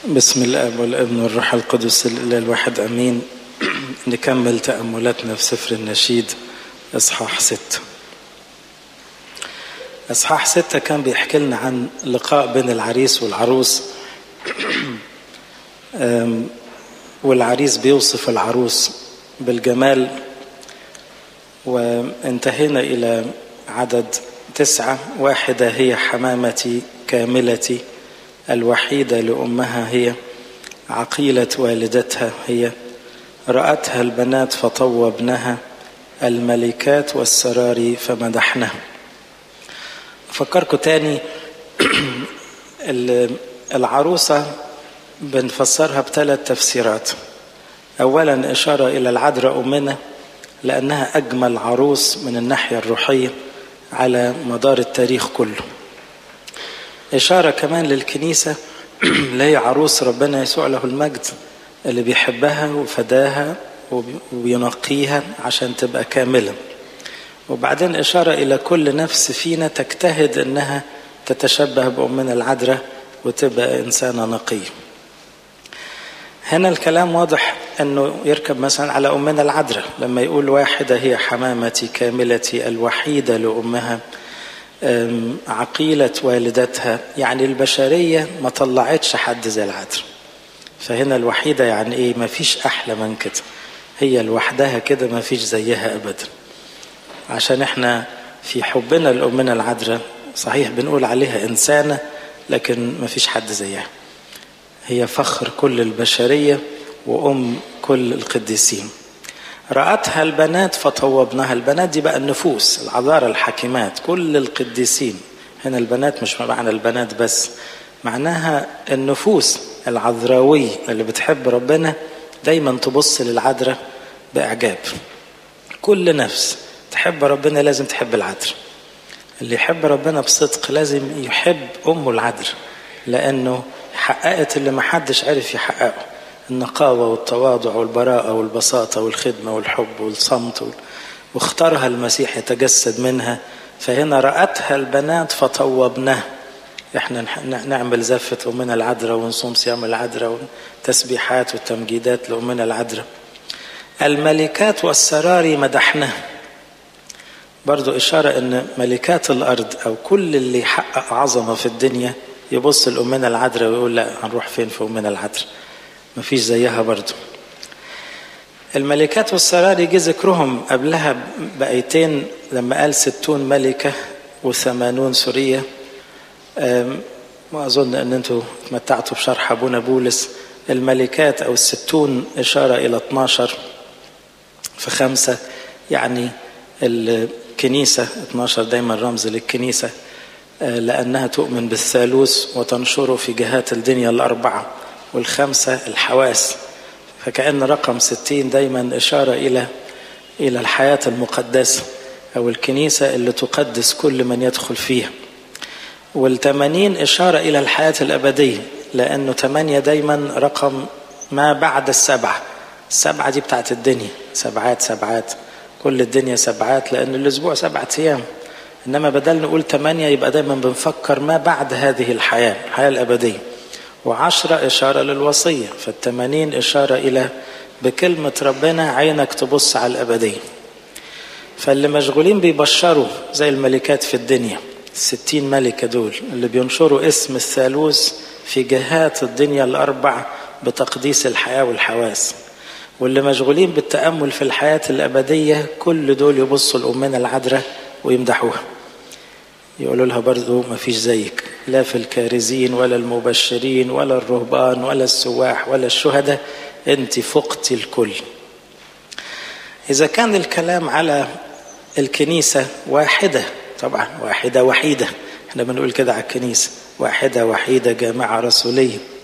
بسم الاب والابن والروح القدس الاله الواحد امين نكمل تاملاتنا في سفر النشيد اصحاح ستة اصحاح ستة كان بيحكي لنا عن لقاء بين العريس والعروس والعريس بيوصف العروس بالجمال وانتهينا الى عدد تسعة واحدة هي حمامتي كاملتي الوحيدة لأمها هي عقيلة والدتها هي رأتها البنات فطوبنها الملكات والسراري فمدحنها أفكركم تاني العروسة بنفسرها بثلاث تفسيرات أولا إشارة إلى العذراء أمنا لأنها أجمل عروس من الناحية الروحية على مدار التاريخ كله إشارة كمان للكنيسة اللي هي عروس ربنا يسوع له المجد اللي بيحبها وفداها وبينقيها عشان تبقى كاملة وبعدين إشارة إلى كل نفس فينا تجتهد إنها تتشبه بأمنا العذراء وتبقى إنسانة نقية هنا الكلام واضح أنه يركب مثلا على أمنا العذراء لما يقول واحدة هي حمامتي كاملتي الوحيدة لأمها عقيلة والدتها يعني البشرية ما طلعتش حد زي العذراء فهنا الوحيدة يعني ايه ما فيش أحلى من كده هي لوحدها كده ما فيش زيها أبدا عشان احنا في حبنا لأمنا العذراء صحيح بنقول عليها إنسانة لكن ما فيش حد زيها هي فخر كل البشرية وأم كل القديسين رأتها البنات فطوبناها البنات دي بقى النفوس العذارى الحكيمات كل القديسين هنا البنات مش معنى البنات بس معناها النفوس العذراوية اللي بتحب ربنا دايما تبص للعذراء بإعجاب كل نفس تحب ربنا لازم تحب العذراء اللي يحب ربنا بصدق لازم يحب أمه العذراء لأنه حققت اللي محدش عرف يحققه النقاوة والتواضع والبراءة والبساطة والخدمة والحب والصمت واختارها المسيح يتجسد منها فهنا رأتها البنات فطوبناه احنا نعمل زفة أمنا العذراء ونصوم صيام العذراء والتسبيحات والتمجيدات لأمنا العذراء الملكات والسراري مدحناه برضو إشارة أن ملكات الأرض أو كل اللي يحقق عظمة في الدنيا يبص لأمنا العذراء ويقول لا هنروح فين في أمنا العذراء ما فيش زيها برضو الملكات والسرار يجي ذكرهم قبلها بآيتين لما قال ستون ملكة وثمانون سورية وأظن أن أنتوا تمتعتوا بشرح أبونا بولس الملكات أو الستون إشارة إلى 12 في خمسة يعني الكنيسة 12 دايما رمز للكنيسة لأنها تؤمن بالثالوث وتنشره في جهات الدنيا الأربعة والخمسة الحواس فكأن رقم ستين دايما إشارة إلى إلى الحياة المقدسة أو الكنيسة اللي تقدس كل من يدخل فيها والثمانين إشارة إلى الحياة الأبدية لأنه ثمانية دايما رقم ما بعد السبعة السبعة دي بتاعت الدنيا سبعات سبعات كل الدنيا سبعات لأن الأسبوع سبعة أيام إنما بدل نقول ثمانية يبقى دايما بنفكر ما بعد هذه الحياة الحياة الأبدية وعشرة إشارة للوصية فالتمانين إشارة إلى بكلمة ربنا عينك تبص على الأبدية فاللي مشغولين بيبشروا زي الملكات في الدنيا الستين ملكة دول اللي بينشروا اسم الثالوث في جهات الدنيا الأربع بتقديس الحياة والحواس واللي مشغولين بالتأمل في الحياة الأبدية كل دول يبصوا لأمنا العذراء ويمدحوها يقولوا لها برضو ما فيش زيك لا في الكارزين ولا المبشرين ولا الرهبان ولا السواح ولا الشهداء انت فقت الكل اذا كان الكلام على الكنيسة واحدة طبعا واحدة وحيدة احنا بنقول كده على الكنيسة واحدة وحيدة جامعة رسولية